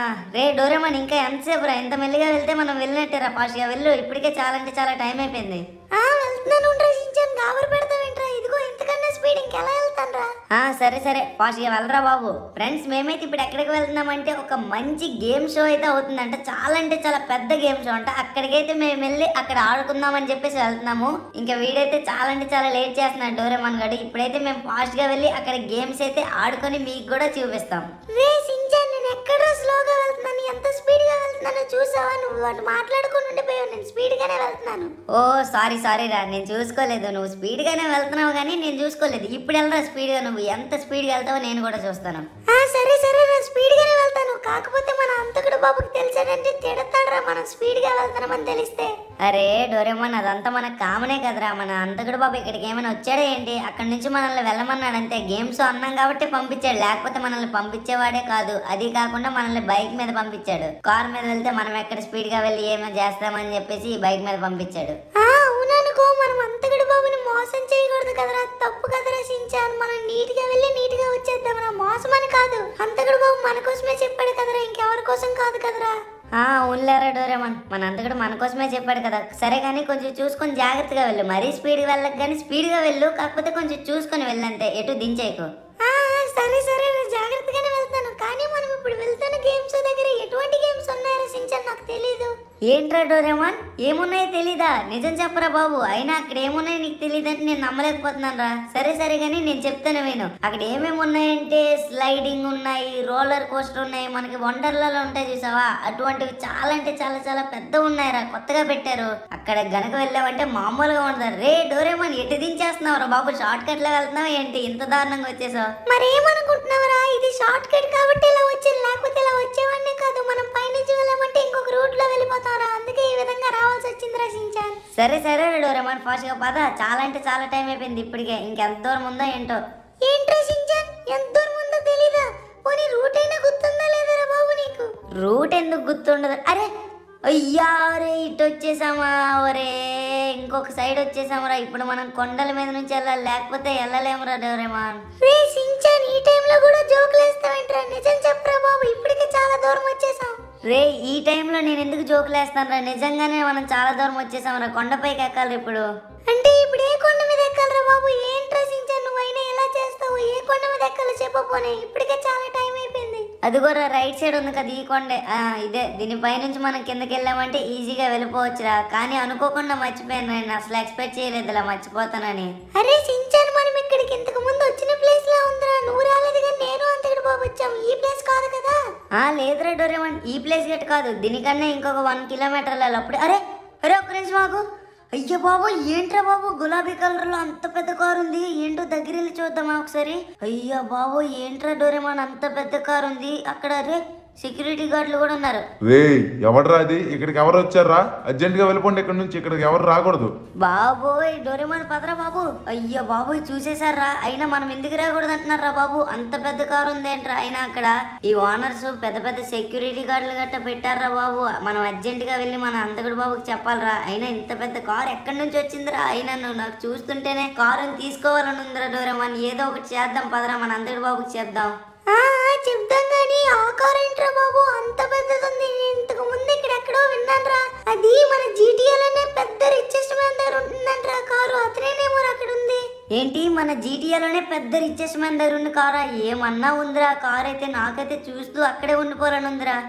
రే Doraemon ఇంకా ఎంతసేపు రా ఇంత మెల్లిగా వెళ్తే మనం వెళ్ళినట్టేరా ఫాస్ట్గా వెళ్ళు ఇప్పటికే చాలా అంటే చాలా టైం అయిపోయింది ఆ వెళ్తున్నాను ఉండరా సించాన్ గాబరు పెడతావేంట్రా ఇదిగో ఇంతకన్నా స్పీడ్ ఇంకెలా వెళ్తాను రా ఆ సరే సరే ఫాస్ట్గా వెళ్ళరా బాబు ఫ్రెండ్స్ మేమైతే ఇప్పుడు ఎక్కడికి వెళ్తున్నామంటే ఒక మంచి గేమ్ షో అయితే అవుతుందంట చాలా అంటే చాలా పెద్ద గేమ్ షో అంట అక్కడికైతే మేము వెళ్ళి అక్కడ ఆడుకుందామని చెప్పేసి వెళ్తున్నాము ఇంకా వీడైతే చాలా అంటే చాలా లేట్ చేస్తున్నాడు డోరేమన్ గడు ఇప్పుడైతే మేము ఫాస్ట్గా వెళ్ళి అక్కడ గేమ్స్ అయితే ఆడుకొని మీకు కూడా చూపిస్తాం రే సించాన్ నేను ఎక్కడ స్లోగా వెళ్తున్నాను ఎంత స్పీడ్ గా వెళ్తున్నానో చూసావా నువ్వు వాటి మాట్లాడుకుని ఉండిపోయావు నేను స్పీడ్ గానే వెళ్తున్నాను ఓ సారీ సారీ రా నేను చూసుకోలేదు నువ్వు స్పీడ్గానే వెళ్తున్నావు కానీ నేను చూసుకోలేదు ఇప్పుడు వెళ్ళరా స్పీడ్గా నువ్వు ఎంత స్పీడ్గా వెళ్తావో నేను కూడా చూస్తాను ఆ సరే సరే నేను స్పీడ్ గానే వెళ్తాను కాకపోతే మన అంతకుడు బాబుకి తెలిసాడంటే తిడతాడరా మనం స్పీడ్ గా వెళ్తున్నామని తెలిస్తే అరే డోరేమోన్ అదంతా మనకు కామనే కదరా మన అంతకుడు బాబు ఇక్కడికి ఏమైనా వచ్చాడా ఏంటి అక్కడి నుంచి మనల్ని వెళ్ళమన్నాడు అంతే గేమ్స్ అన్నాం కాబట్టి పంపించాడు లేకపోతే మనల్ని పంపించేవాడే కాదు అది కాకుండా మనల్ని బైక్ మీద పంపించాడు కార్ మీద వెళ్తే మనం ఎక్కడ స్పీడ్ గా వెళ్ళి ఏమైనా చేస్తామని చెప్పేసి ఈ బైక్ మీద పంపించాడు ఆ అవుననుకో మనం అంతకుడు బాబుని మోసం చేయకూడదు కదరా తప్పు కదరా సించాన్ మనం నీట్ గా వెళ్ళి నీట్ గా వచ్చేద్దాం రా మోసం అని కాదు అంతకుడు బాబు మన కోసమే చెప్పాడు కదరా ఇంకెవరి కోసం కాదు కదరా ఆ అవునులేరా డోరేమన్ మన అంతకుడు మన కోసమే చెప్పాడు కదా సరే కానీ కొంచెం చూసుకొని జాగ్రత్తగా వెళ్ళు మరీ స్పీడ్గా వెళ్ళకు కానీ స్పీడ్గా వెళ్ళు కాకపోతే కొంచెం చూసుకొని వెళ్ళంతే ఎటు దించేయకు ఆ ఆ, సరే సరే నేను జాగ్రత్తగానే వెళ్తాను కానీ మనం ఇప్పుడు వెళ్తున్న గేమ్స్ దగ్గర ఎటువంటి గేమ్స్ ఉన్నాయో సించాన్ నాకు తెలీదు ఏంట్రా డోరేమాన్ ఏమున్నాయో తెలీదా నిజం చెప్పరా బాబు అయినా అక్కడ ఏమున్నాయో నీకు తెలియదంటే నేను నమ్మలేకపోతున్నాను రా సరే సరే కానీ నేను చెప్తాను విను అక్కడ ఏమేమి ఉన్నాయంటే స్లైడింగ్ ఉన్నాయి రోలర్ కోస్టర్ ఉన్నాయి మనకి వండర్లలో ఉంటాయి చూసావా అటువంటివి చాలా అంటే చాలా చాలా పెద్ద ఉన్నాయిరా కొత్తగా పెట్టారు అక్కడ గనక వెళ్ళామంటే మామూలుగా ఉండదు రే డోరేమాన్ ఎటు దించేస్తున్నావు రా బాబు షార్ట్ కట్ లో వెళ్తున్నావు ఏంటి ఇంత దారుణంగా వచ్చేసావు మరేమనుకుంటున్నావురా ఇది షార్ట్ కట్ కాబట్టి ఇలా వచ్చింది లేకపోతే ఇలా వచ్చేవాడినే కాదు మనం పైనుంచి వెళ్ళామంటే ఇంకొక రూట్ లో వెళ్ళిపోతారా అందుకే ఈ విధంగా రావాల్సి వచ్చింది రచించాను సరే సరే రే డోరేమాన్ ఫాస్ట్ గా పద చాలా అంటే చాలా టైం అయిపోయింది ఇప్పటికే ఇంకెంత దూరం ఉందో ఏంటో ఏంటి రచించాన్ ఎంత దూరం ఉందో తెలీదా పోనీ రూట్ అయినా గుర్తుందా లేదరా బాబు నీకు రూట్ ఎందుకు గుర్తుండదు అరే అయ్యా రే ఇటు వచ్చేసామా ఒరే ఇంకొక సైడ్ వచ్చేసామరా ఇప్పుడు మనం కొండల మీద నుంచి వెళ్ళాలి లేకపోతే వెళ్ళలేమురా డోరేమాన్ రే సించాన్ ఈ టైంలో కూడా జోకులు వేస్తావేంట్రా నిజం చెప్పరా బాబు ఇప్పటికే చాలా దూరం వచ్చేసాం రే ఈ టైంలో నేను ఎందుకు జోకులు వేస్తాను నిజంగానే మనం చాలా దూరం వచ్చేసాంరా కొండపైకి ఎక్కాలి ఇప్పుడు అంటే ఇప్పుడు ఏ కొండ మీద ఎక్కాలరా బాబు ఏంట్రా సించాన్ నువ్వైనా ఎలా చేస్తావు ఏ కొండ మీద ఎక్కాలో చెప్పపోనే ఇప్పటికే చాలా టైం అయిపోయింది అది కూడా రైట్ సైడ్ ఉంది కదా ఈ కొండే ఆ, ఇదే దీనిపై నుంచి మనం కిందకి వెళ్ళామంటే ఈజీగా వెళ్ళిపోవచ్చురా కానీ అనుకోకుండా మర్చిపోయాను నేను అసలు ఎక్స్పెక్ట్ చేయలేదు ఇలా మర్చిపోతానని అరే సించాన్ మనం ఇక్కడికి ఇంతకు ముందు వచ్చిన ప్లేస్ లా ఉందిరా నువ్వు రాలేదు కానీ నేను అంతకుడు బాబు వచ్చాం ఈ ప్లేస్ కాదు కదా ఆ లేదురా డోరేమన్ ఈ ప్లేస్ గట్ కాదు దీనికన్నా ఇంకొక వన్ కిలోమీటర్ వెళ్ళాలి అప్పుడు అరే అరే ఒక్క నిమిషం మాకు అయ్యో బాబు ఏంట్రా బాబు గులాబీ కలర్ లో అంత పెద్ద కారు ఉంది ఏంటో దగ్గర వెళ్ళి చూద్దామా ఒకసారి అయ్యో బాబు ఏంట్రా డోరేమాన్ అంత పెద్ద కారు ఉంది అక్కడ అరే సెక్యూరిటీ గార్డులు కూడా ఉన్నారు రే ఎవడరా అది ఇక్కడికి ఎవరు వచ్చారా అర్జెంట్ గా వెళ్ళిపోండి ఇక్కడ నుంచి ఇక్కడికి ఎవరు రాకూడదు బాబోయ్ డోరేమాన్ పదరా బాబు అయ్యో బాబోయ్ చూసేశారా అయినా మనం ఎందుకు రాకూడదు అంటున్నారా బాబు అంత పెద్ద కారు ఉందేంట్రా అయినా అక్కడ ఈ ఓనర్స్ పెద్ద పెద్ద సెక్యూరిటీ గార్డులు గట్ట పెట్టారా బాబు మనం అర్జెంట్ గా వెళ్ళి మన అంతకుడు బాబుకి చెప్పాలరా అయినా ఇంత పెద్ద కారు ఎక్కడి నుంచి వచ్చిందిరా అయినా నువ్వు నాకు చూస్తుంటేనే కారుని తీసుకోవాలని ఉందిరా డోరేమాన్ ఏదో ఒకటి చేద్దాం పదరా మన అంతకుడు బాబుకి చేద్దాం ఆ ఆ, చెప్తాం కానీ ఆ కార్ ఏంట్రా బాబు అంత పెద్దది ఉంది నేను ఇంతకు ముందు ఇక్కడ ఎక్కడో విన్నానురా అది మన జీటీఏలోనే పెద్ద రిచెస్ట్ మ్యాన్ దగ్గర ఉంటుందంట్రా కారు అతనేనేమో అక్కడ ఉంది ఏంటి మన జీటీఏలోనే పెద్ద రిచెస్ట్ మ్యాన్ దగ్గర ఉన్న కారా ఏమన్నా ఉందిరా కార్ అయితే నాకైతే చూస్తూ అక్కడే ఉండిపోవాలని ఉందిరా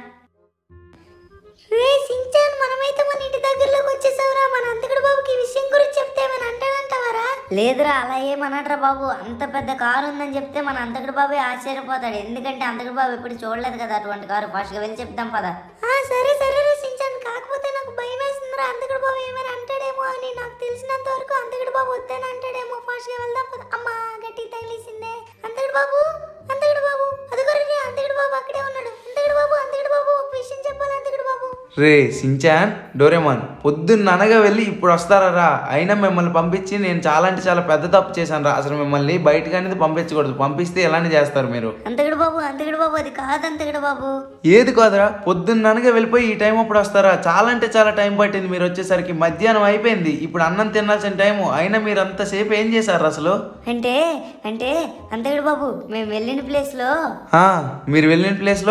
రే సించాన్ మనమైతే మన ఇంటి దగ్గరలోకి వచ్చేసావురా మన అంతకుడు బాబుకి ఈ విషయం గురించి చెప్తే ఏమైనా అంటాడంటావారా లేదురా అలా ఏమనట్రా బాబు అంత పెద్ద కారు ఉందని చెప్తే మన అంతకుడు బాబు ఆశ్చర్యపోతాడు ఎందుకంటే అంతకుడు బాబు ఎప్పుడు చూడలేదు కదా అటువంటి కారు ఫాస్ట్గా వెళ్ళి చెప్దాం పద ఆ సరే సరే రే సించాన్ కాకపోతే నాకు భయం వేస్తుందిరా అంతకుడు బాబు ఏమైనా అంటాడేమో అని నాకు తెలిసినంత వరకు అంతకుడు బాబు వద్దని అంటాడేమో ఫాస్ట్ గా వెళ్దాం పద. అమ్మా గట్టి తగిలేసిందే అంతకుడు బాబు అంతకుడు బాబు అదిగో రే అంతకుడు బాబు అక్కడే ఉన్నాడు అంతకుడు బాబు అంతకుడు బాబు ఒక విషయం చెప్పాలి అంతకుడు బాబు రే సించాన్ డోరేమాన్ పొద్దున్న అనగా వెళ్ళి ఇప్పుడు వస్తారా రా అయినా మిమ్మల్ని పంపించి నేను చాలా అంటే చాలా పెద్ద తప్పు చేశాను రా అసలు మిమ్మల్ని బయటకు అనేది పంపించకూడదు పంపిస్తే ఎలానే చేస్తారు మీరు అంతకుడు బాబు అంతకుడు బాబు అది కాదు అంతకుడు బాబు ఏది కాదురా పొద్దున్న అనగా వెళ్ళిపోయి ఈ టైం అప్పుడు వస్తారా చాలా అంటే చాలా టైం పట్టింది మీరు వచ్చేసరికి మధ్యాహ్నం అయిపోయింది ఇప్పుడు అన్నం తినాల్సిన టైము అయినా మీరు అంతసేపు ఏం చేశారు అసలు అంటే అంటే అంతకుడు బాబు మేము వెళ్ళిన ప్లేస్లో ఆ, మీరు వెళ్ళిన ప్లేస్లో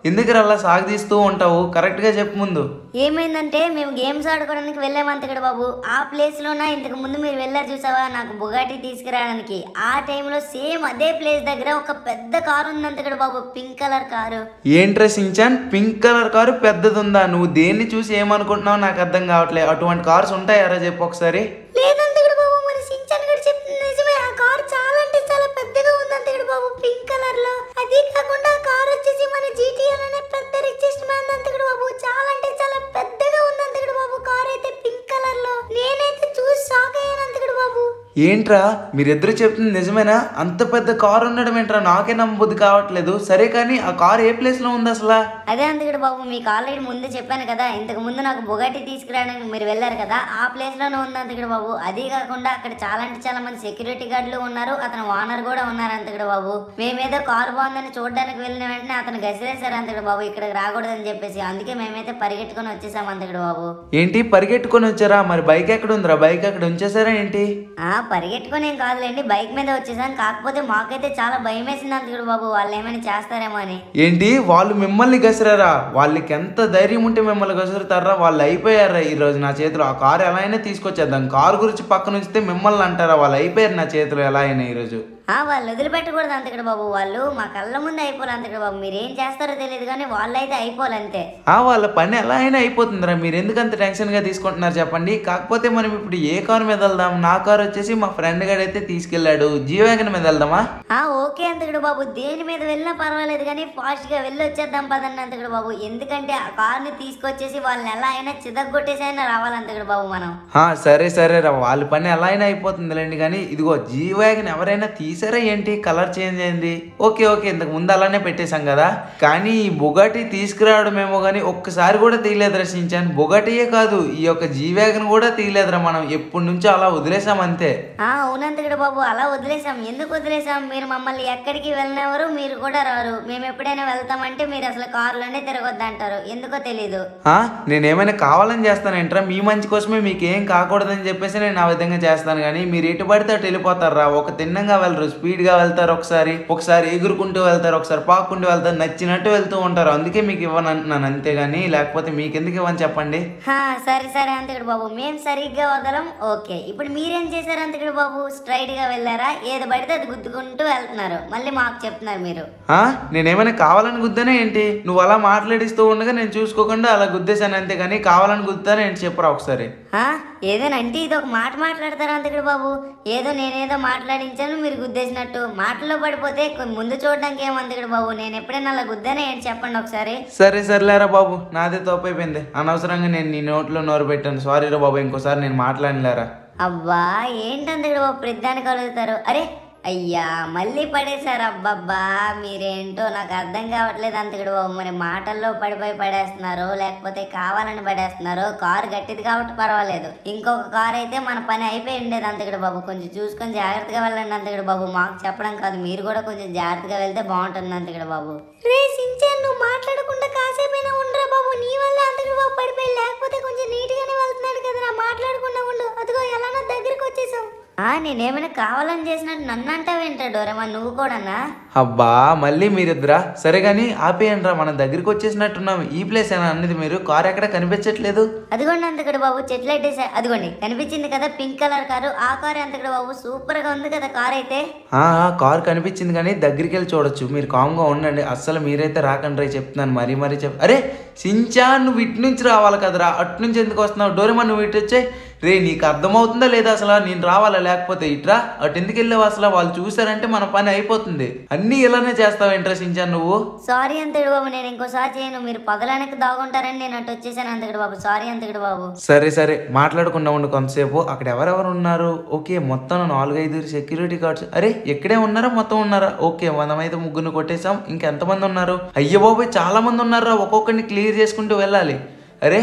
ఎందుకు అలా సాగదీస్తూ ఉంటావు కరెక్ట్గా చెప్పు ముందు ఏమైందంటే మేము గేమ్స్ ఆడుకోవడానికి వెళ్ళాము అంతకడ బాబు ఆ ప్లేస్ లోన ఇంతకు ముందు మీరు వెళ్ళారు చూసావా నాకు బుగాటి తీసుకురావడానికి ఆ టైంలో సేమ్ అదే ప్లేస్ దగ్గర ఒక పెద్ద కారు ఉంది అంతకడ బాబు పింక్ కలర్ కారు ఏంట్రా సించాన్ పింక్ కలర్ కారు పెద్దది ఉందా నువ్వు దేన్ని చూసి ఏమనుకుంటున్నావు నాకు అర్థం కావట్లేదు అటువంటి కార్స్ ఉంటాయారా చెప్పు ఒకసారి లేదంతకుడు బాబు మన సించాన్ గడు చెప్తుంది నిజమే ఆ కార్ చాలా అంటే చాలా పెద్దగా ఉంది అంతకుడు బాబు పింక్ కలర్ లో అది కాకుండా ఆ కార్ వచ్చేసి మన జీటీఎల్ అనే పెద్ద రిచెస్ట్ మ్యాన్ అంతకుడు బాబు చాలా అంటే చాలా పెద్దగా ఉంది అంతకుడు బాబు కార్ అయితే పింక్ కలర్ లో నేనైతే చూసి షాక్ అయ్యాను అంతకుడు బాబు ఏంట్రా మీరిద్దరు చెప్తుంది నిజమేనా అంత పెద్ద కారు ఉండడం ఏంట్రా నాకే నమ్మబుద్ధి కావట్లేదు సరే కానీ ఆ కారు ఏ ప్లేస్లో ఉంది అసలు అదే అంతకడ బాబు మీకు ఆల్రెడీ ముందే చెప్పాను కదా ఇంతకు ముందు నాకు బుగాటి తీసుకురావడానికి మీరు వెళ్ళారు కదా ఆ ప్లేస్ లోనే ఉంది అంతకడ బాబు అది కాకుండా అక్కడ చాలా అంటే చాలా మంది సెక్యూరిటీ గార్డులు ఉన్నారు అతను ఓనర్ కూడా ఉన్నారు అంతకడ బాబు మేమేదో కారు బాగుందని చూడడానికి వెళ్ళిన వెంటనే అతను గసిరేశారు అంతకడ బాబు ఇక్కడికి రాకూడదని చెప్పేసి అందుకే మేమైతే పరిగెట్టుకొని వచ్చేసాం అంతకడ బాబు ఏంటి పరిగెట్టుకొని వచ్చారా మరి బైక్ ఎక్కడ ఉందిరా బైక్ అక్కడ ఉంచేసారా ఏంటి ఆ పరిగెట్టుకొని ఏం కాదులేండి బైక్ మీద వచ్చేసాం కాకపోతే మాకైతే చాలా భయం వేసింది అంతకడ బాబు వాళ్ళు ఏమైనా చేస్తారేమో అని ఏంటి వాళ్ళు మిమ్మల్ని గసిరారా వాళ్ళకి ఎంత ధైర్యం ఉంటే మిమ్మల్ని గసురుతారా వాళ్ళు అయిపోయారా ఈ రోజు నా చేతిలో ఆ కారు ఎలా అయినా తీసుకొచ్చేద్దాం కారు గురించి పక్కన ఉంచితే మిమ్మల్ని అంటారా వాళ్ళు అయిపోయారు నా చేతిలో ఎలా అయినా ఈరోజు ఆ వాళ్ళు వదిలిపెట్టకూడదు అంతకడ బాబు వాళ్ళు మా కళ్ళ ముందు అయిపోవాలి అంతకడ బాబు మీరు ఏం చేస్తారో తెలియదు కానీ వాళ్ళైతే అయిపోవాలి అంతే ఆ వాళ్ళ పని ఎలా అయినా అయిపోతుందిరా మీరు ఎందుకు అంత టెన్షన్గా తీసుకుంటున్నారు చెప్పండి కాకపోతే మనం ఇప్పుడు ఏ కారు మీద వెళ్దాం నా కారు వచ్చేసి మా ఫ్రెండ్ గారు అయితే తీసుకెళ్ళాడు జీ వ్యాగన్ మీద వెళ్దామా ఆ ఓకే అంతకుడు బాబు దేని మీద వెళ్ళినా పర్వాలేదు కానీ ఫాస్ట్ గా వెళ్ళి వచ్చేద్దాం పదండి అంతకుడు బాబు ఎందుకంటే ఆ కార్ని తీసుకొచ్చేసి వాళ్ళని ఎలా అయినా చిదగొట్టేసైనా రావాలి అంతకుడు బాబు మనం ఆ, సరే సరే రా వాళ్ళ పని ఎలా అయినా అయిపోతుందిలేండి కానీ ఇదిగో జీ వ్యాగన్ ఎవరైనా తీసారా ఏంటి కలర్ చేంజ్ అయింది ఓకే ఓకే ఇంతకు ముందు అలానే పెట్టేశాం కదా కానీ ఈ బుగాటి తీసుకురావడమేమో కానీ ఒక్కసారి కూడా తీయలేదు రచించాను బుగాటియే కాదు ఈ యొక్క జీ వ్యాగన్ కూడా తీయలేదురా మనం ఎప్పటి నుంచో అలా వదిలేసాం అంతే ఆ అవునంతకుడు బాబు అలా వదిలేసాం ఎందుకు వదిలేసాం మీరు మమ్మల్ని ఎక్కడికి వెళ్ళినవారు మీరు కూడా రారు మేము ఎప్పుడైనా వెళ్తామంటే మీరు అసలు కారులోనే తిరగొద్దు అంటారు ఎందుకో తెలీదు ఆ, నేనేమైనా కావాలని చేస్తాను ఏంట్రా మీ మంచి కోసమే మీకు ఏం కాకూడదని చెప్పేసి నేను ఆ విధంగా చేస్తాను కానీ మీరు ఎటు పడితే అటు వెళ్ళిపోతారా ఒక తిన్నంగా వెళ్ళరు స్పీడ్గా వెళ్తారు ఒకసారి ఒకసారి ఎగురుకుంటూ వెళ్తారు ఒకసారి పాక్కుంటూ వెళ్తారు నచ్చినట్టు వెళ్తూ ఉంటారు అందుకే మీకు ఇవ్వను అంటున్నాను అంతేగాని లేకపోతే మీకు ఎందుకు ఇవ్వని చెప్పండి హా, సరే సరే అంతకుడు బాబు మేము సరిగ్గా వదలం ఓకే ఇప్పుడు మీరేం చేశారు అంతకుడు బాబు స్ట్రైట్ గా వెళ్ళారా ఏది పడితే అది గుద్దుకుంటూ వెళ్తున్నారు మళ్ళీ మాకు చెప్తున్నారు మీరు ఆ, నేనేమైనా కావాలని గుద్దానే ఏంటి నువ్వు అలా మాట్లాడిస్తూ ఉండగా నేను చూసుకోకుండా అలా గుద్దేశాను అంతేగాని కావాలని గుద్దానే ఏంటి చెప్పరా ఒకసారి ఆ, ఏదైనా అంటే ఇది ఒక మాట మాట్లాడతారు అంతకుడు బాబు ఏదో నేనేదో మాట్లాడించాను మీరు గుద్దేసినట్టు మాటల్లో పడిపోతే కొ- ముందు చూడడానికి ఏమంతకుడు బాబు నేను ఎప్పుడైనా అలా గుద్దానే ఏంటి చెప్పండి ఒకసారి సరే సర్లేరా బాబు నాదే తప్పు అయిపోయింది అనవసరంగా నేను నీ నోట్లో నోరు పెట్టాను సారీ రా బాబు ఇంకోసారి నేను మాట్లాడలేరా అబ్బా ఏంటంతకుడు బాబు ప్రతిదానికి కలుగుతారు అరే అయ్యా మళ్ళీ పడేశారు అబ్బబ్బా మీరేంటో నాకు అర్థం కావట్లేదు అంతకుడు బాబు మరి మాటల్లో పడిపోయి పడేస్తున్నారు లేకపోతే కావాలని పడేస్తున్నారు కారు గట్టిది కాబట్టి పర్వాలేదు ఇంకొక కారు అయితే మన పని అయిపోయి ఉండేది అంతకుడు బాబు కొంచెం చూసుకొని జాగ్రత్తగా వెళ్ళండి అంతకుడు బాబు మాకు చెప్పడం కాదు మీరు కూడా కొంచెం జాగ్రత్తగా వెళ్తే బాగుంటుంది అంతకుడు బాబు రే సించాన్ నువ్వు మాట్లాడకుండా కాసేపైనా ఉండరా బాబు నీ వల్ల అంతకుడు బాబు పడిపోయి లేకపోతే కొంచెం నీట్ గానే వెళ్తున్నాడు కదరా మాట్లాడకుండా ఉండు అదిగో ఎలానో దగ్గరికి వచ్చేసాం ఆ నేనేమైనా కావాలని చేసినట్టు నన్ను అంటావేంటా డోరేమా నువ్వు కూడానా అబ్బా మళ్ళీ మీరిద్దరా సరే కానీ ఆపేయండి రా మన దగ్గరికి వచ్చేసినట్టున్నాం ఈ ప్లేస్ ఏనా అన్నది మీరు కార్ ఎక్కడ కనిపించట్లేదు అదిగోండి అంతకడ బాబు చెట్లు అట్టేసా అదిగోండి కనిపించింది కదా పింక్ కలర్ కారు ఆ కారు అంతకడ బాబు సూపర్ గా ఉంది కదా కార్ అయితే ఆ, ఆ, కార్ కనిపించింది కానీ దగ్గరికి వెళ్ళి చూడొచ్చు మీరు కామ్గా ఉండండి అస్సలు మీరైతే రాకండి రా చెప్తున్నాను మరీ మరీ చెప్ అరే సించా నువ్వు ఇటు నుంచి రావాలి కదరా అటు నుంచి ఎందుకు వస్తున్నావు డోరేమా నువ్వు ఇటు వచ్చే రే నీకు అర్థమవుతుందా లేదా అసలు నేను రావాలా లేకపోతే ఇట్రా అటు ఎందుకు వెళ్ళావు అసలు వాళ్ళు చూసారంటే మన పని అయిపోతుంది అన్నీ ఇలానే చేస్తావు ఏంట్రా సించా నువ్వు సారీ అంతకడ బాబు నేను ఇంకోసారి చేయను మీరు పగలానికి దాగుంటారని నేను అటు వచ్చేసాను అంతకడ బాబు సారీ అంతకడ బాబు సరే సరే మాట్లాడకుండా ఉండు కొంతసేపు అక్కడ ఎవరెవరు ఉన్నారు ఓకే మొత్తం నాలుగైదు సెక్యూరిటీ గార్డ్స్ అరే ఎక్కడే ఉన్నారా మొత్తం ఉన్నారా ఓకే మనమైతే ముగ్గురు కొట్టేసాం ఇంకెంతమంది ఉన్నారు అయ్యో బాబోయ్ చాలా మంది ఉన్నారా ఒక్కొక్కరిని క్లియర్ చేసుకుంటూ వెళ్ళాలి అరే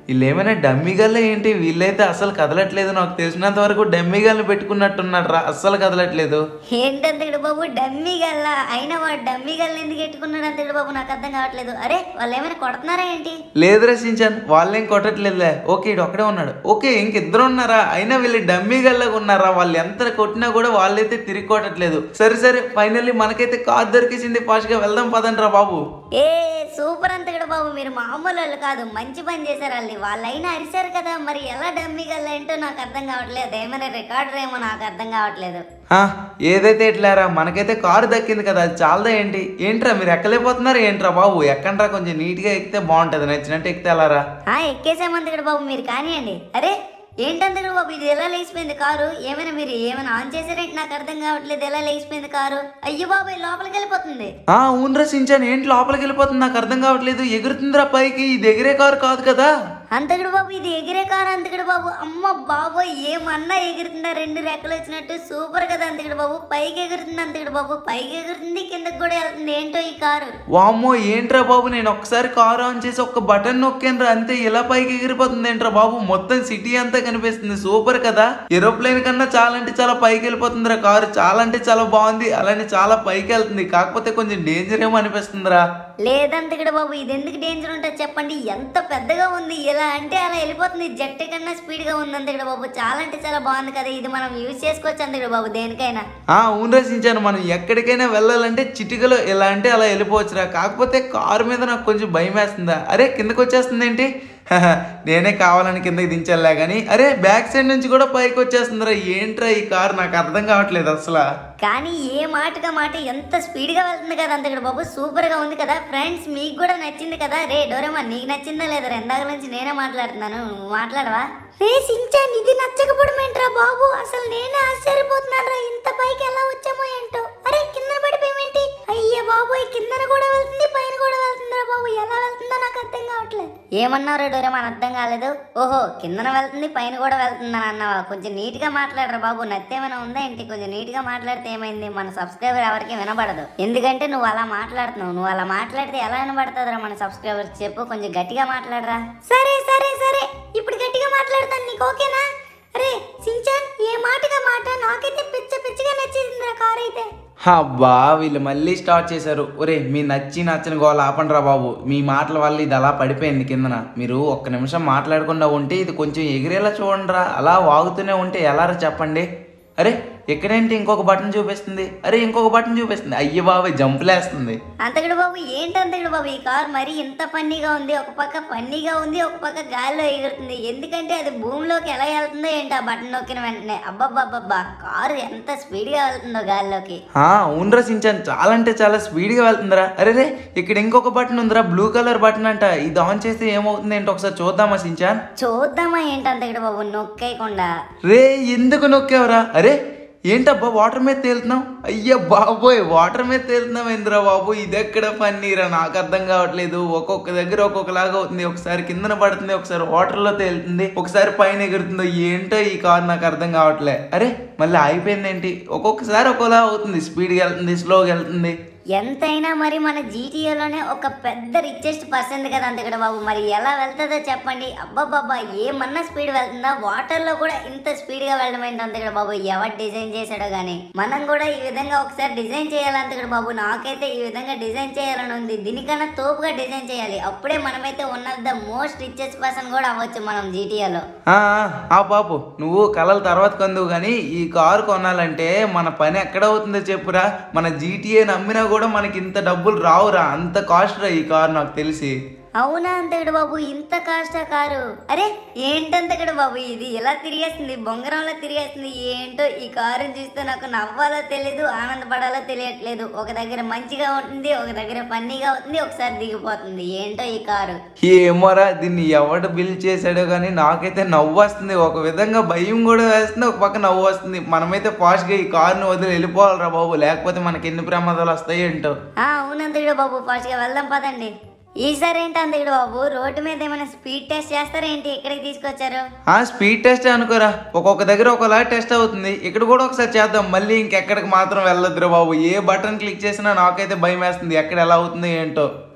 వీళ్ళు ఏమైనా డమ్మీ గల్ల ఏంటి వీళ్ళైతే అసలు కదలట్లేదు నాకు తెలిసినంత వరకు డమ్మీ గల్ని పెట్టుకున్నట్టున్నారు రా అస్సలు కదలట్లేదు ఏంటంతకుడు బాబు డమ్మీ గల్ల అయినా వాడు డమ్మీ గల్ల ఎందుకు ఎట్టుకున్నాడు అంతకుడు బాబు నాకు అర్థం కావట్లేదు అరే వాళ్ళు ఏమైనా కొడుతున్నారా ఏంటి లేదు రచించాను వాళ్ళేం కొట్టట్లేదులే ఓకే ఇడు ఒక్కడే ఉన్నాడు ఓకే ఇంకిద్దరు ఉన్నారా అయినా వీళ్ళు డమ్మీ గల్లగా ఉన్నారా వాళ్ళు ఎంత కొట్టినా కూడా వాళ్ళైతే తిరిగి కొట్టట్లేదు సరే సరే ఫైనల్లీ మనకైతే కార్ దొరికేసింది ఫాస్ట్గా వెళ్దాం పదండ్రా బాబు ఏ సూపర్ అంతకుడు బాబు మీరు మామూలు వాళ్ళు కాదు మంచి పని చేశారు వాళ్ళని వాళ్ళైనా అరిశారు కదా మరి ఎలా డమ్మీ గల్ల ఏంటో నాకు అర్థం కావట్లేదు ఏమైనా రికార్డర్ ఏమో నాకు అర్థం కావట్లేదు ఆ, ఏదైతే ఎట్లారా మనకైతే కారు దక్కింది కదా అది చాలదా ఏంటి ఏంట్రా మీరు ఎక్కలేకపోతున్నారు ఏంట్రా బాబు ఎక్కండ్రా కొంచెం నీట్గా ఎక్కితే బాగుంటుంది నచ్చినట్టు ఎక్కితే అలారా ఆ ఎక్కేసామంతకుడు బాబు మీరు కానివ్వండి అరే ఏంటంతకుడు బాబు ఇది ఎలా లేచిపోయింది కారు ఏమైనా మీరు ఏమైనా ఆన్ చేశారేంటి నాకు అర్థం కావట్లేదు ఎలా లేచిపోయింది కారు అయ్యో బాబాయ్ లోపలికి వెళ్ళిపోతుంది ఆ ఊనరా సించాను ఏంటి లోపలికి వెళ్ళిపోతుంది నాకు అర్థం కావట్లేదు ఎగురుతుందిరా పైకి ఇది ఎగిరే కారు కాదు కదా అంతకుడు బాబు ఇది ఎగిరే కారు అంతకుడు బాబు అమ్మ బాబోయ్ ఏమన్నా ఎగురుతుందా రెండు రెక్కలు వచ్చినట్టు సూపర్ కదా అంతకుడు బాబు పైకి ఎగురుతుంది అంతకుడు బాబు పైకి ఎగురుతుంది కిందకి కూడా వెళ్తుంది ఏంటో ఈ కారు వామ్మో ఏంట్రా బాబు నేను ఒక్కసారి కారు ఆన్ చేసి ఒక్క బటన్ నొక్కానురా అంతే ఇలా పైకి ఎగిరిపోతుంది ఏంట్రా బాబు మొత్తం సిటీ అంతా కనిపిస్తుంది సూపర్ కదా ఏరోప్లేన్ కన్నా చాలా అంటే చాలా పైకి వెళ్ళిపోతుందిరా కారు చాలా అంటే చాలా బాగుంది అలానే చాలా పైకి వెళ్తుంది కాకపోతే కొంచెం డేంజర్ ఏమో అనిపిస్తుందిరా లేదంతకుడు బాబు ఇది ఎందుకు డేంజర్ ఉంటుంది చెప్పండి ఎంత పెద్దగా ఉంది ఇలా అంటే అలా వెళ్ళిపోతుంది జెట్ కన్నా స్పీడ్ గా ఉంది అంతకుడు బాబు చాలా అంటే చాలా బాగుంది కదా ఇది మనం యూజ్ చేసుకోవచ్చు అంతకుడు బాబు దేనికైనా ఆ అవును రచించాను మనం ఎక్కడికైనా వెళ్ళాలంటే చిటికలో ఎలా అంటే అలా వెళ్ళిపోవచ్చురా కాకపోతే కారు మీద నాకు కొంచెం భయం వేస్తుందా అరే కిందకు వచ్చేస్తుంది ఏంటి హహ, నేనే కావాలని కిందకి దించాలే కానీ అరే బ్యాక్ సైడ్ నుంచి కూడా పైకి వచ్చేస్తుందిరా ఏంట్రా ఈ కారు నాకు అర్థం కావట్లేదు అసలు కానీ ఏ మాటగా మాట ఎంత స్పీడ్ గా వెళ్తుంది కదా అంతకుడు బాబు సూపర్ గా ఉంది కదా ఫ్రెండ్స్ మీకు కూడా నచ్చింది కదా రే డోరేమా నీకు నచ్చిందా లేదా ఇందాక నుంచి నేనే మాట్లాడుతున్నాను నువ్వు మాట్లాడవా రే సించాన్ ఇది నచ్చకపోవడం ఏంట్రా బాబు అసలు నేనే ఆశ్చర్యపోతున్నాను రా ఇంత పైకి ఎలా వచ్చామో ఏంటో అరే కింద పడిపోయేమేంటి అయ్యా బాబోయ్ కిందన కూడా వెళ్తుంది పైన కూడా వెళ్తుందిరా బాబు ఎలా వెళ్తుందో నాకు అర్థం కావట్లేదు ఏమన్నావు డోరేమా అర్థం కాలేదు ఓహో కిందన వెళ్తుంది పైన కూడా వెళ్తుందని అన్నావా కొంచెం నీట్ గా మాట్లాడరా బాబు నత్తేమైనా ఉందా ఏంటి కొంచెం నీట్ గా మాట్లాడితే ఏమైంది మన సబ్స్క్రైబర్ ఎవరికి వినబడదు ఎందుకంటే నువ్వు అలా మాట్లాడుతున్నావు నువ్వు అలా మాట్లాడితే ఎలా వినబడుతుందిరా మన సబ్స్క్రైబర్ చెప్పు కొంచెం గట్టిగా మాట్లాడరా సరే సరే సరే ఇప్పుడు గట్టిగా మాట్లాడతాను నీకు ఓకేనా అరే సించాన్ ఏ మాటగా మాట నాకైతే పిచ్చ పిచ్చిగా నచ్చేసిందిరా కార్ అయితే అబ్బా వీళ్ళు మళ్ళీ స్టార్ట్ చేశారు ఒరే మీ నచ్చి నచ్చని గోల ఆపండిరా బాబు మీ మాటల వల్ల ఇది అలా పడిపోయింది కిందన మీరు ఒక్క నిమిషం మాట్లాడకుండా ఉంటే ఇది కొంచెం ఎగిరేలా చూడండిరా అలా వాగుతూనే ఉంటే ఎలా చెప్పండి అరే ఎక్కడేంటి ఇంకొక బటన్ చూపిస్తుంది అరే ఇంకొక బటన్ చూపిస్తుంది అయ్య బాబాయ్ జంపులేస్తుంది అంతకుడు బాబు ఏంటి అంతకుడు బాబు ఈ కార్ మరి ఇంత ఫన్నీగా ఉంది ఒక పక్క ఫన్నీగా ఉంది ఒక పక్క గాలిలో ఎగురుతుంది ఎందుకంటే అది భూమిలోకి ఎలా వెళ్తుందో ఏంటి ఆ బటన్ నొక్కిన వెంటనే అబ్బబ్బబ్బబ్బా కారు ఎంత స్పీడ్గా వెళ్తుందో గాలిలోకి ఆ, అవునురా సించాన్ చాలా అంటే చాలా స్పీడ్గా వెళ్తుందిరా అరే రే ఇక్కడ ఇంకొక బటన్ ఉందిరా బ్లూ కలర్ బటన్ అంట ఇది ఆన్ చేస్తే ఏమవుతుంది ఏంటో ఒకసారి చూద్దామా సించాన్ చూద్దామా ఏంటి అంతకుడు బాబు నొక్కేయకుండా రే ఎందుకు నొక్కావురా అరే ఏంటబ్బా వాటర్ మీద తేలుతున్నావు అయ్యా బాబోయ్ వాటర్ మీద తేలుతున్నావు ఏందిరా బాబు ఇది ఎక్కడ పన్నీరా నాకు అర్థం కావట్లేదు ఒక్కొక్క దగ్గర ఒక్కొక్కలాగా అవుతుంది ఒకసారి కిందన పడుతుంది ఒకసారి వాటర్లో తేలుతుంది ఒకసారి పైన ఎగురుతుందో ఏంటో ఈ కార్ నాకు అర్థం కావట్లే అరే మళ్ళీ ఆగిపోయింది ఏంటి ఒక్కొక్కసారి ఒక్కోలా అవుతుంది స్పీడ్గా వెళ్తుంది స్లోగా వెళ్తుంది ఎంతైనా మరి మన జీటీఏలోనే ఒక పెద్ద రిచెస్ట్ పర్సన్ కదా అంతకడ బాబు మరి ఎలా వెళ్తుందో చెప్పండి అబ్బాబాబా ఏమన్నా స్పీడ్ వెళ్తుందా వాటర్ లో కూడా ఇంత స్పీడ్ గా వెళ్ళడం ఏంటి అంతకడ బాబు ఎవరు డిజైన్ చేశాడో గానీ మనం కూడా ఈ విధంగా ఒకసారి డిజైన్ చేయాలి అంతకడ బాబు నాకైతే ఈ విధంగా డిజైన్ చేయాలని ఉంది దీనికన్నా తోపుగా డిజైన్ చేయాలి అప్పుడే మనమైతే one of the most richest person కూడా అవ్వచ్చు మనం జీటీఏలో ఆ, ఆ పాపు నువ్వు కలల తర్వాత కందువు కానీ ఈ కారు కొనాలంటే మన పని ఎక్కడ అవుతుందో చెప్పురా మన జీటీఏ నమ్మినా కూడా మనకి ఇంత డబ్బులు రావురా అంత కాస్ట్ రా ఈ కారు నాకు తెలిసి అవునా అంతకడ బాబు ఇంత కాస్టా కారు అరే ఏంటంతకడ బాబు ఇది ఎలా తిరిగేస్తుంది బొంగరంలో తిరిగేస్తుంది ఏంటో ఈ కారుని చూస్తే నాకు నవ్వాలో తెలియదు ఆనందపడాలో తెలియట్లేదు ఒక దగ్గర మంచిగా ఉంటుంది ఒక దగ్గర ఫన్నీగా అవుతుంది ఒకసారి దిగిపోతుంది ఏంటో ఈ కారు ఏమోరా దీన్ని ఎవడు బిల్ చేశాడో కానీ నాకైతే నవ్వు వస్తుంది ఒక విధంగా భయం కూడా వేస్తుంది ఒక పక్క నవ్వు వస్తుంది మనమైతే ఫాస్ట్గా ఈ కారుని వదిలి వెళ్ళిపోవాలిరా బాబు లేకపోతే మనకి ఎన్ని ప్రమాదాలు వస్తాయి ఏంటో ఆ అవునంతకుడు బాబు ఫాస్ట్గా వెళ్దాం పదండి ఈసారి ఏంటి అంతకుడు బాబు రోడ్డు మీద ఏమైనా స్పీడ్ టెస్ట్ చేస్తారా ఏంటి ఇక్కడికి తీసుకొచ్చారు ఆ స్పీడ్ టెస్ట్ అనుకోరా ఒక్కొక్క దగ్గర ఒకలా టెస్ట్ అవుతుంది ఇక్కడ కూడా ఒకసారి చేద్దాం మళ్ళీ ఇంకెక్కడికి మాత్రం వెళ్ళొద్దురా బాబు ఏ బటన్ క్లిక్ చేసినా నాకైతే భయం వేస్తుంది ఎక్కడ ఎలా అవుతుందో ఏంటో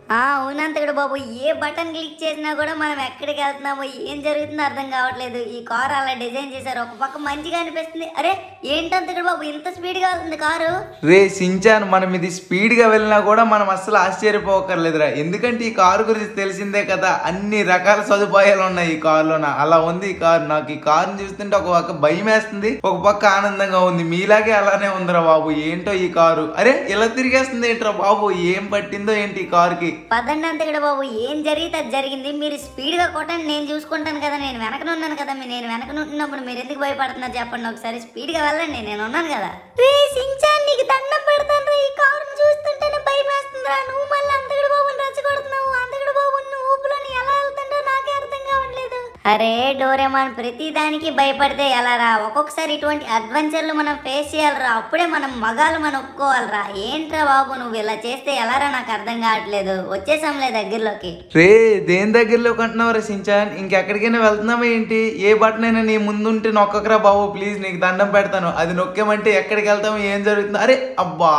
ఆ అవునంతకుడు బాబు ఏ బటన్ క్లిక్ చేసినా కూడా మనం ఎక్కడికి వెళ్తున్నామో ఏం జరుగుతుందో అర్థం కావట్లేదు ఈ కారు అలా డిజైన్ చేశారు ఒక పక్క మంచిగా అనిపిస్తుంది అరే ఏంటంతకుడు బాబు ఇంత స్పీడ్ గా వెళ్తుంది కారు రే సించాన్ మనం ఇది స్పీడ్ గా వెళ్ళినా కూడా మనం అస్సలు ఆశ్చర్యపోకర్లేదురా ఎందుకంటే ఈ కారు గురించి తెలిసిందే కదా అన్ని రకాల సదుపాయాలు ఉన్నాయి ఈ కారులోన అలా ఉంది ఈ కారు నాకు ఈ కారుని చూస్తుంటే ఒక పక్క భయం వేస్తుంది ఒక పక్క ఆనందంగా ఉంది మీలాగే అలానే ఉందిరా బాబు ఏంటో ఈ కారు అరే ఇలా తిరిగేస్తుంది ఏంట్రా బాబు ఏం పట్టిందో ఏంటి ఈ కారుకి పదండి అంతకుడు బాబు ఏం జరిగితే అది జరిగింది మీరు స్పీడ్ గా కొట్టండి నేను చూసుకుంటాను కదా నేను వెనకన ఉన్నాను కదా మీ- నేను వెనకన ఉంటున్నప్పుడు మీరు ఎందుకు భయపడుతున్నారు చెప్పండి ఒకసారి స్పీడ్ గా వెళ్ళండి నేను ఉన్నాను కదా రే సించాన్ నీకు దండం పెడతాను ఈ కారుని చూస్తుంటేనే భయం వేస్తుందిరా నువ్వు మళ్ళీ అంతకుడు బాబుని రెచ్చగొడుతున్నావు అంతకుడు బాబు నువ్వు ఊపులోని ఎలా వెళ్తుంటో నాకే అర్థం కావట్లేదు అరే డోరేమాన్ ప్రతి దానికి భయపడితే ఎలా రా ఒక్కొక్కసారి ఇటువంటి అడ్వెంచర్లు మనం ఫేస్ చేయాలిరా అప్పుడే మనం మగాలు మనం ఒప్పుకోవాలిరా ఏంట్రా బాబు నువ్వు ఇలా చేస్తే ఎలారా నాకు అర్థం కావట్లేదు వచ్చేసాంలే దగ్గరలోకి రే దేని దగ్గరలో కంటున్నావురా సించాన్ ఇంకెక్కడికైనా వెళ్తున్నావా ఏంటి ఏ బటన్ అయినా నీ ముందుంటే నొక్కకరా బాబు ప్లీజ్ నీకు దండం పెడతాను అది నొక్కామంటే ఎక్కడికి వెళ్తాము ఏం జరుగుతుంది అరే అబ్బా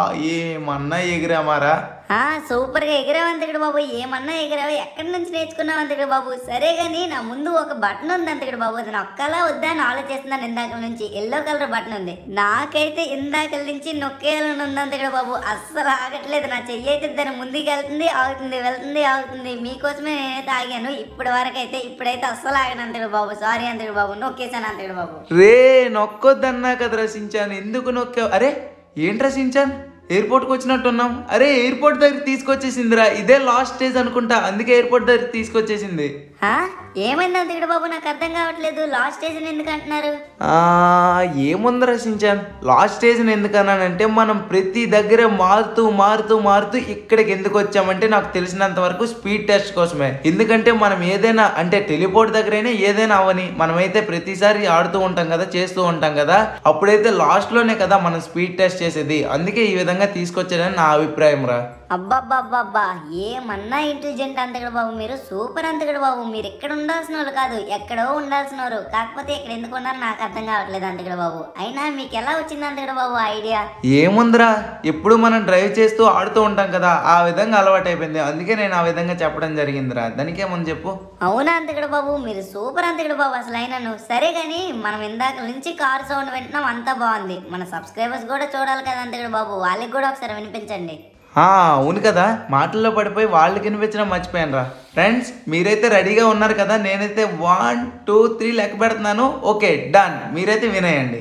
ఏమన్నా ఎగిరామారా ఆ సూపర్ గా ఎగిరావు అంతకుడు బాబు ఏమన్నా ఎగిరావు ఎక్కడి నుంచి నేర్చుకున్నావు అంతకుడు బాబు సరే గాని నా ముందు ఒక బటన్ ఉంది అంతకుడు బాబు అది నొక్కాలా వద్దా అని ఆలోచిస్తున్నాను ఇందాక నుంచి ఎల్లో కలర్ బటన్ ఉంది నాకైతే ఇందాక నుంచి నొక్కేయాలని ఉంది అంతకుడు బాబు అస్సలు ఆగట్లేదు నా చెయ్యి అయితే దాని ముందుకు వెళ్తుంది ఆగుతుంది వెళ్తుంది ఆగుతుంది మీకోసమే నేనైతే ఆగాను ఇప్పటి వరకు అయితే ఇప్పుడైతే అస్సలు ఆగను అంతకుడు బాబు సారీ అంతకుడు బాబు నొక్కేసాను అంతకుడు బాబు రే నొక్కొద్దన్నా కదరా సించాన్ ఎందుకు నొక్కావు అరే ఏంట్రా సించాన్ ఎయిర్పోర్ట్కి వచ్చినట్టున్నాం అరే ఎయిర్పోర్ట్ దగ్గర తీసుకొచ్చేసిందిరా ఇదే లాస్ట్ స్టేజ్ అనుకుంటా అందుకే ఎయిర్పోర్ట్ దగ్గర తీసుకొచ్చేసింది ఆ? ఏమైంది అంతకుడు బాబు నాకు అర్థం కావట్లేదు లాస్ట్ స్టేజ్ ఎందుకు అంటున్నారు ఆ, ఏముందిరా సించాన్ లాస్ట్ స్టేజ్ని ఎందుకన్నానంటే మనం ప్రతి దగ్గర మారుతూ మారుతూ మారుతూ ఇక్కడికి ఎందుకు వచ్చామంటే నాకు తెలిసినంత వరకు స్పీడ్ టెస్ట్ కోసమే ఎందుకంటే మనం ఏదైనా అంటే టెలిపోర్ట్ దగ్గరైనా ఏదైనా అవని మనమైతే ప్రతిసారి ఆడుతూ ఉంటాం కదా చేస్తూ ఉంటాం కదా అప్పుడైతే లాస్ట్లోనే కదా మనం స్పీడ్ టెస్ట్ చేసేది అందుకే ఈ విధంగా తీసుకొచ్చాడని నా అభిప్రాయం రా అబ్బబ్బబ్బబ్బా ఏమన్నా ఇంటెలిజెంట్ అంతగడు బాబు మీరు సూపర్ అంతగడు బాబు మీరు ఇక్కడ ఉండాల్సిన వాళ్ళు కాదు ఎక్కడో ఉండాల్సిన వారు కాకపోతే ఇక్కడ ఎందుకు ఉన్నారు నాకు అర్థం కావట్లేదు అంతగడు బాబు అయినా మీకు ఎలా వచ్చింది అంతగడు బాబు ఐడియా ఏముందిరా ఎప్పుడు మనం డ్రైవ్ చేస్తూ ఆడుతూ ఉంటాం కదా ఆ విధంగా అలవాటు అయిపోయింది అందుకే నేను ఆ విధంగా చెప్పడం జరిగిందిరా దానికేముంది చెప్పు అవునా అంతగడు బాబు మీరు సూపర్ అంతగడు బాబు అసలు అయినను సరే కానీ మనం ఇందాక నుంచి కార్ సౌండ్ వింటున్నాం అంతా బాగుంది మన సబ్స్క్రైబర్స్ కూడా చూడాలి కదా అంతగడు బాబు వాళ్ళకి కూడా ఒకసారి వినిపించండి ఆ, అవును కదా మాటల్లో పడిపోయి వాళ్ళకి వినిపించడం మర్చిపోయాను రా ఫ్రెండ్స్ మీరైతే రెడీగా ఉన్నారు కదా నేనైతే వన్ టూ త్రీ లెక్క పెడుతున్నాను ఓకే డన్ మీరైతే వినేయండి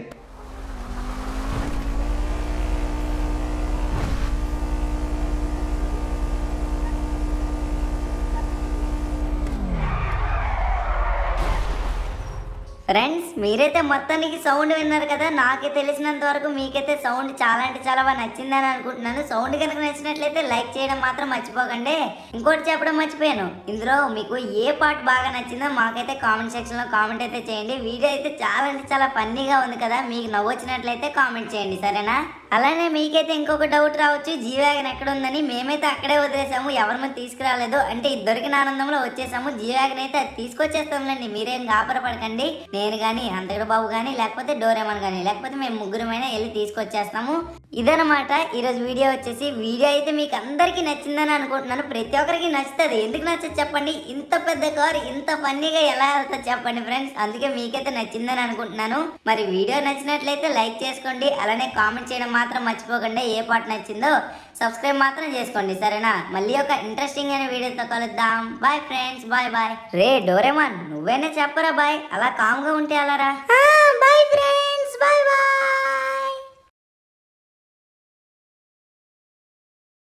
ఫ్రెండ్స్ మీరైతే మొత్తానికి సౌండ్ విన్నారు కదా నాకే తెలిసినంత వరకు మీకైతే సౌండ్ చాలా అంటే చాలా బాగా నచ్చిందని అనుకుంటున్నాను సౌండ్ కనుక నచ్చినట్లయితే లైక్ చేయడం మాత్రం మర్చిపోకండి ఇంకోటి చెప్పడం మర్చిపోయాను ఇందులో మీకు ఏ పార్ట్ బాగా నచ్చిందో మాకైతే కామెంట్ సెక్షన్ లో కామెంట్ అయితే చేయండి వీడియో అయితే చాలా అంటే చాలా ఫన్నీగా ఉంది కదా మీకు నవ్వొచ్చినట్లయితే కామెంట్ చేయండి సరేనా అలానే మీకైతే ఇంకొక డౌట్ రావచ్చు జీవాగన్ ఎక్కడ ఉందని మేమైతే అక్కడే వదిలేసాము ఎవరి మీద తీసుకురాలేదు అంటే ఈ దొరికిన ఆనందంలో వచ్చేసాము జీవాగన్ అయితే అది తీసుకొచ్చేస్తాంలేండి మీరేం గాబరపడకండి నేను కానీ అంతగడ బాబు కానీ లేకపోతే డోరేమన్ కానీ లేకపోతే మేము ముగ్గురమైనా వెళ్ళి తీసుకొచ్చేస్తాము ఇదనమాట ఈరోజు వీడియో వచ్చేసి వీడియో అయితే మీకు అందరికీ నచ్చిందని అనుకుంటున్నాను ప్రతి ఒక్కరికి నచ్చుతుంది ఎందుకు నచ్చదు చెప్పండి ఇంత పెద్ద కార్ ఇంత ఫన్నీగా ఎలా వెళ్తుంది చెప్పండి ఫ్రెండ్స్ అందుకే మీకైతే నచ్చిందని అనుకుంటున్నాను మరి వీడియో నచ్చినట్లయితే లైక్ చేసుకోండి అలానే కామెంట్ చేయడం మాత్రం మర్చిపోకండి ఏ పాట నచ్చిందో సబ్స్క్రైబ్ మాత్రం చేసుకోండి సరేనా మళ్ళీ ఒక ఇంట్రెస్టింగ్ అయిన వీడియోతో కలుద్దాం బాయ్ ఫ్రెండ్స్ బాయ్ బాయ్ రే డోరేమాన్ నువ్వేనా చెప్పరా బాయ్ అలా కామ్గా ఉంటే అలారా బాయ్ ఫ్రెండ్స్